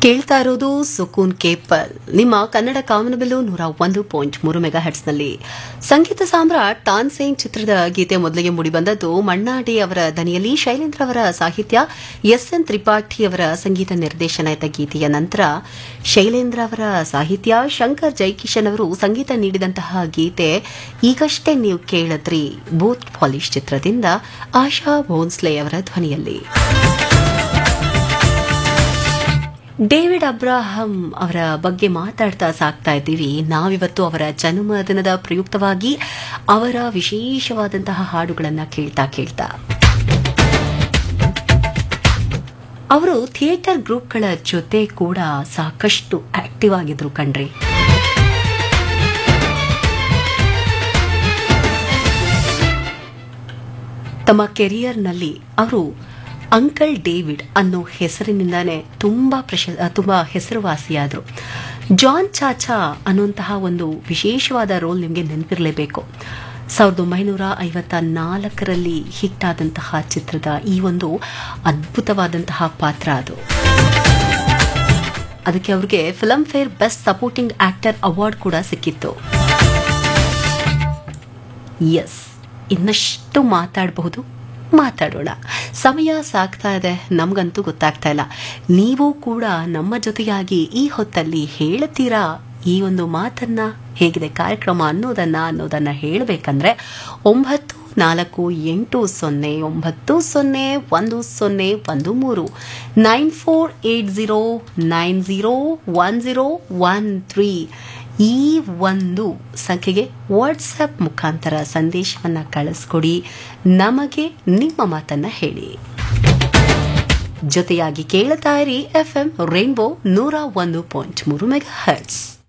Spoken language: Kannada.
ಕೇಳ್ತಾ ಇರೋದು ಸುಕೂನ್ ಕೇಪಲ್ ನಿಮ್ಮ ಕನ್ನಡ ಕಾಮನಬಿಲ್ಲು ನೂರ ಒಂದು ಪಾಯಿಂಟ್ ಮೂರು ಮೆಗಾ ಹಟ್ಸ್ನಲ್ಲಿ ಸಂಗೀತ ಸಾಮ್ರಾಟ್ ತಾನ್ಸೇನ್ ಚಿತ್ರದ ಗೀತೆ ಮೊದಲಿಗೆ ಮೂಡಿಬಂದದ್ದು ಮಣ್ಣಾಡಿ ಅವರ ದನಿಯಲ್ಲಿ ಶೈಲೇಂದ್ರ ಅವರ ಸಾಹಿತ್ಯ ಎಸ್ ಎನ್ ತ್ರಿಪಾಠಿ ಅವರ ಸಂಗೀತ ನಿರ್ದೇಶನ ಇದ್ದ ಗೀತೆಯ ನಂತರ ಶೈಲೇಂದ್ರ ಅವರ ಸಾಹಿತ್ಯ ಶಂಕರ್ ಜೈಕಿಶನ್ ಅವರು ಸಂಗೀತ ನೀಡಿದಂತಹ ಗೀತೆ ಈಗಷ್ಟೇ ನೀವು ಕೇಳಿದ್ರಿ ಬೂತ್ ಪಾಲಿಶ್ ಚಿತ್ರದಿಂದ ಆಶಾ ಭೋನ್ಸ್ಲೆ ಅವರ ಧ್ವನಿಯಲ್ಲಿ ಡೇವಿಡ್ ಅಬ್ರಾಹಂ ಅವರ ಬಗ್ಗೆ ಮಾತಾಡ್ತಾ ಸಾಕ್ತಾ ಇದ್ದೀವಿ ನಾವಿವತ್ತು ಅವರ ಜನ್ಮದಿನದ ಪ್ರಯುಕ್ತವಾಗಿ ಅವರ ವಿಶೇಷವಾದಂತಹ ಹಾಡುಗಳನ್ನು ಕೇಳ್ತಾ ಕೇಳ್ತಾ ಅವರು ಥಿಯೇಟರ್ ಗ್ರೂಪ್ಗಳ ಜೊತೆ ಕೂಡ ಸಾಕಷ್ಟು ಆಕ್ಟಿವ್ ಆಗಿದ್ರು ಕಣ್ರಿ ತಮ್ಮ ಕೆರಿಯರ್ನಲ್ಲಿ ಅವರು ಅಂಕಲ್ ಡೇವಿಡ್ ಅನ್ನೋ ಹೆಸರಿನಿಂದಾನೇ ತುಂಬಾ ಪ್ರಶ ತುಂಬಾ ಹೆಸರುವಾಸಿಯಾದರು ಜಾನ್ ಚಾಚಾ ಅನ್ನುವಂತಹ ಒಂದು ವಿಶೇಷವಾದ ರೋಲ್ ನಿಮಗೆ ನೆನಪಿರಲೇಬೇಕು ಸಾವಿರದ ಒಂಬೈನೂರ ಐವತ್ತ ನಾಲ್ಕರಲ್ಲಿ ಹಿಟ್ ಆದಂತಹ ಚಿತ್ರದ ಈ ಒಂದು ಅದ್ಭುತವಾದಂತಹ ಪಾತ್ರ ಅದು ಅದಕ್ಕೆ ಅವ್ರಿಗೆ film fare best supporting actor award ಕೂಡ ಸಿಕ್ಕಿತ್ತು ಎಸ್ ಇನ್ನಷ್ಟು ಮಾತಾಡಬಹುದು ಮಾತಾಡೋಣ ಸಮಯ ಸಾಕ್ತಾ ಇದೆ ನಮಗಂತೂ ಗೊತ್ತಾಗ್ತಾ ಇಲ್ಲ ನೀವು ಕೂಡ ನಮ್ಮ ಜೊತೆಯಾಗಿ ಈ ಹೊತ್ತಲ್ಲಿ ಹೇಳ್ತೀರಾ ಈ ಒಂದು ಮಾತನ್ನ ಹೇಗಿದೆ ಕಾರ್ಯಕ್ರಮ ಅನ್ನೋದನ್ನ ಅನ್ನೋದನ್ನ ಹೇಳಬೇಕಂದ್ರೆ ಒಂಬತ್ತು ನಾಲ್ಕು ಎಂಟು ಸೊನ್ನೆ ಒಂಬತ್ತು ಸೊನ್ನೆ ಒಂದು ಸೊನ್ನೆ ಒಂದು ಮೂರು nine four eight zero nine zero one zero one three ಈ ಒಂದು ಸಂಖ್ಯೆಗೆ ವಾಟ್ಸಪ್ ಮುಖಾಂತರ ಸಂದೇಶವನ್ನ ಕಳಿಸ್ಕೊಡಿ ನಮಗೆ ನಿಮ್ಮ ಮಾತನ್ನ ಹೇಳಿ ಜೊತೆಯಾಗಿ ಕೇಳ್ತಾ ಇರಿ ಎಫ್ ಎಂ ರೈನ್ಬೋ ನೂರ ಒಂದು ಪಾಯಿಂಟ್ ಮೂರು ಮೆಗಾ ಹರ್ಟ್ಸ್